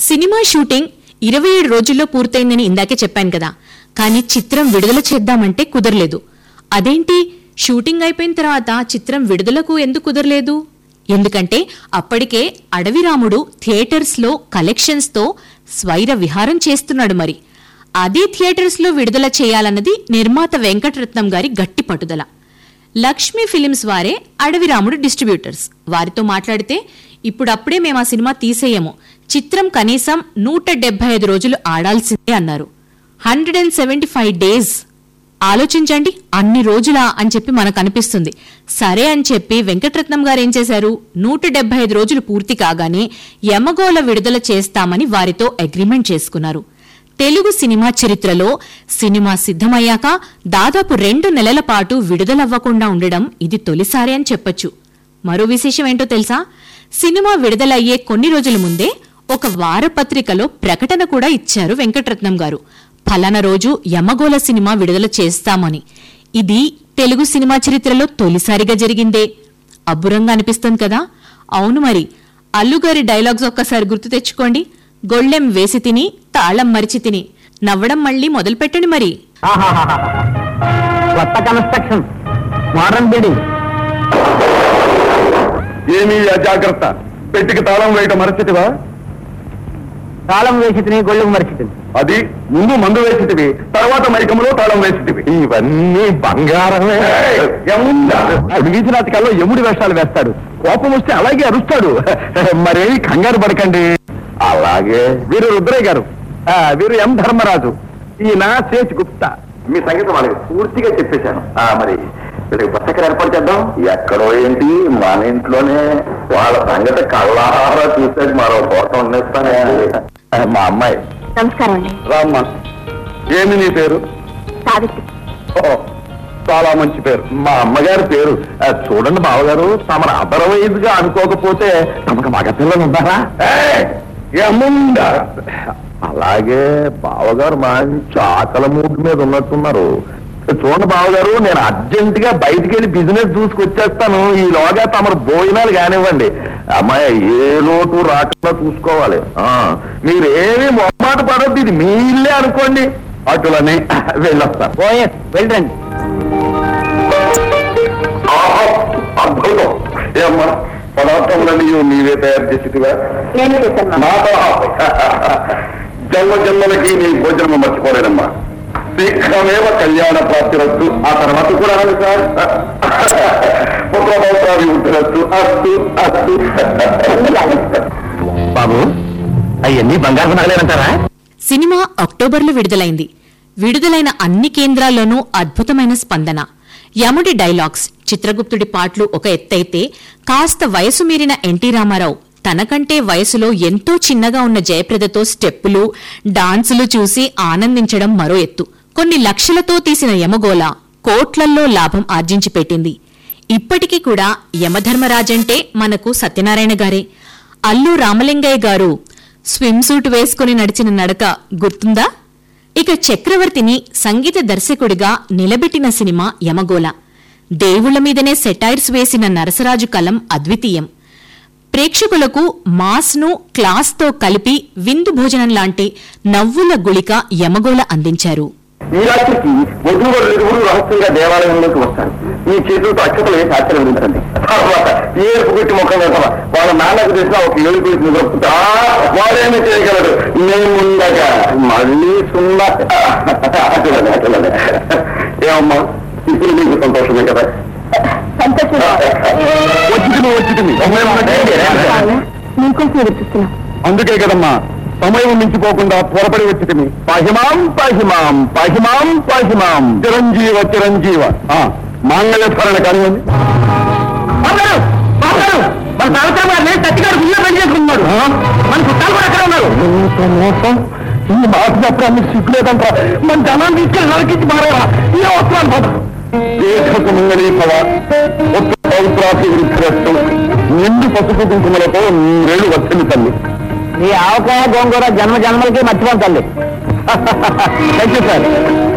Cinema shooting ఇరవై ఏడు రోజుల్లో పూర్తయిందని ఇందాకే చెప్పాను కదా కానీ చిత్రం విడుదల చేద్దామంటే కుదరలేదు అదేంటి షూటింగ్ అయిపోయిన తర్వాత చిత్రం విడుదలకు ఎందుకు కుదరలేదు ఎందుకంటే అప్పటికే అడవిరాముడు థియేటర్స్లో కలెక్షన్స్తో స్వైర విహారం చేస్తున్నాడు మరి అదే థియేటర్స్లో విడుదల చేయాలన్నది నిర్మాత వెంకటరత్నం గారి గట్టి పట్టుదల లక్ష్మీ ఫిలిమ్స్ వారే అడవిరాముడు డిస్ట్రిబ్యూటర్స్ వారితో మాట్లాడితే ఇప్పుడప్పుడే మేము ఆ సినిమా తీసేయము చిత్రం కనీసం నూట డెబ్బై ఐదు రోజులు ఆడాల్సిందే అన్నారు hundred and seventy five days ఆలోచించండి అన్ని రోజులా అని చెప్పి మనకు అనిపిస్తుంది సరే అని చెప్పి వెంకటరత్నం గారు ఏం చేశారు నూట డెబ్బై ఐదు రోజులు పూర్తి కాగానే యమగోళ విడుదల చేస్తామని వారితో అగ్రిమెంట్ చేసుకున్నారు తెలుగు సినిమా చరిత్రలో సినిమా సిద్ధమయ్యాక దాదాపు రెండు నెలల పాటు విడుదలవ్వకుండా ఉండడం ఇది తొలిసారి అని చెప్పొచ్చు మరో విశేషం ఏంటో తెలుసా సినిమా విడుదలయ్యే కొన్ని రోజుల ముందే ఒక వారపత్రికలో ప్రకటన కూడా ఇచ్చారు వెంకటరత్నం గారు ఫలానా రోజు యమగోళ సినిమా విడుదల చేస్తామని ఇది తెలుగు సినిమా చరిత్రలో తొలిసారిగా జరిగిందే అబ్బురంగా అనిపిస్తుంది కదా అవును మరి అల్లుగారి డైలాగ్స్ ఒక్కసారి గుర్తు తెచ్చుకోండి గొళ్ళెం వేసి తిని తాళం మరిచి తిని నవ్వడం మళ్ళీ మొదలుపెట్టండి మరి ఆహాహాహా. కొత్త కన్స్ట్రక్షన్ మోడర్న్ బిల్డింగ్ ఏమీ అజాగ్రత్త పెట్టికి తాళం వేయటం మరచితివా తాళం వేసి తిని గొళ్ళకు మరిచితుంది అది ముందు మందు వేసితివి తర్వాత మైకములో తాళం వేసితివి ఇవన్నీ బంగారమే వీధినాటకాల్లో యముడి వేషాలు వేస్తాడు కోపం వస్తే అలాగే అరుస్తాడు మరేమి కంగారు పడకండి అలాగే వీరు రుద్రయ్య గారు ఆ, వీరు ఎం ధర్మరాజు ఈయన శేష్ గుప్తా మీ సంగతి వాళ్ళకి పూర్తిగా చెప్పేశాను మరి వీళ్ళకి బస్సెక్కడ ఏర్పాటు చేద్దాం ఎక్కడో ఏంటి మన ఇంట్లోనే వాళ్ళ సంగతి కళ్ళారా చూస్తే మరో కోసం ఉండేస్తానే మా అమ్మాయి నమస్కారం అండి రామ్మా ఏమి నీ పేరు సావిత్రి ఓ, చాలా మంచి పేరు మా అమ్మగారి పేరు ఆ, చూడండి బావగారు తమరు అదర్వైజ్ గా అనుకోకపోతే తమకు మగ పిల్లలు ఉన్నారా ఏముందా అలాగే బావగారు మంచి ఆకల మూడ్ మీద ఉన్నట్టున్నారు చూడండి బావగారు నేను అర్జెంట్ గా బయటికి వెళ్ళి బిజినెస్ చూసుకొచ్చేస్తాను ఈలోగా తమరు భోజనాలు కానివ్వండి అమ్మాయి ఏ లోటు రాకుండా చూసుకోవాలి ఆ, మీరేమీ మొహమాట పడద్దు ఇది మీ ఇల్లే అనుకోండి అటులని వెళ్ళొస్తాను పోయే వెళ్ళండి అద్భుతం ఏమ్మా పదార్థములన్నీ నీవే తయారు చేసిదివా నేను చేశాను మాట జన్మ జన్మలకి నీ భోజనం మర్చిపోలేనమ్మా శీఘ్రమేవ కళ్యాణ ప్రాప్తిరస్తు ఆ తర్వాత కూడా అనాలి సార్ పుత్రభౌత్రాది ఉంటురస్తు అస్తు అస్తు బాబు అవన్నీ బంగారు నగలేనంటారా సినిమా అక్టోబర్లో విడుదలైంది విడుదలైన అన్ని కేంద్రాల్లోనూ అద్భుతమైన స్పందన యముడి డైలాగ్స్ చిత్రగుప్తుడి పాటలు ఒక ఎత్తైతే కాస్త వయసు మీరిన ఎన్టీ రామారావు తనకంటే వయసులో ఎంతో చిన్నగా ఉన్న జయప్రదతో స్టెప్పులు డాన్సులు చూసి ఆనందించడం మరో ఎత్తు కొన్ని లక్షలతో తీసిన యమగోళ కోట్లల్లో లాభం ఆర్జించి పెట్టింది ఇప్పటికీ కూడా యమధర్మరాజంటే మనకు సత్యనారాయణ గారే అల్లు రామలింగయ్య గారు స్విమ్ సూట్ వేసుకుని నడిచిన నడక గుర్తుందా ఇక చక్రవర్తిని సంగీత దర్శకుడిగా నిలబెట్టిన సినిమా యమగోళ దేవుళ్ల మీదనే సెటైర్స్ వేసిన నరసరాజు కలం అద్వితీయం ప్రేక్షకులకు మాస్ను క్లాస్తో కలిపి విందు భోజనం లాంటి నవ్వుల గుళిక యమగోళ అందించారు ఈ రాత్రికి వధువులు ఇరువురు రహస్యంగా దేవాలయంలోకి వస్తారు మీ చేతులతో అక్షతలు వేసి ఆచరించండి తర్వాత ఏడుపు కొట్టి మొక్కలు వేసావా వాళ్ళ నాన్నకు తెలిసిన ఒక ఏడుపు వేసి నిద్రపుతా వాడేమి చేయగలడు మేముండగా మళ్ళీ సున్నా అటులనే అటులనే ఏమమ్మా ఇప్పుడు మీకు సంతోషమే కదా వచ్చింది వచ్చింది మీకోసం ఎదురు చూస్తున్నా అందుకే కదమ్మా సమయం మించిపోకుండా త్వరపడి వచ్చింది పాహిమాం పాహిమాం పాహిమాం పాహిమాం చిరంజీవ చిరంజీవ ఆ, మాంగళ్య ధరణ కానివ్వండి మన సావిత్రి గారిని సత్తిగారు గుళ్ళో పెళ్లి చేసుకున్నాడు మన చుట్టాలు కూడా అక్కడ ఉన్నారు మోసం ఈ మాట చెప్పడాన్ని సిగ్గులేదంట మన జనాన్ని తీసుకెళ్ళి నరకించి మారేవా ఏ వస్తున్నాను బాబు దీర్ఘసుమంగళీ భవ ఉత్తర పౌత్రాసి వృద్ధిరస్తు నిండు పసుపు కుంకుమలతో నూరేళ్లు వచ్చింది తల్లి ఈ ఆవకాయ గోంగూర జన్మ జన్మలకి మర్చిపోతాం తల్లి థ్యాంక్ యూ సార్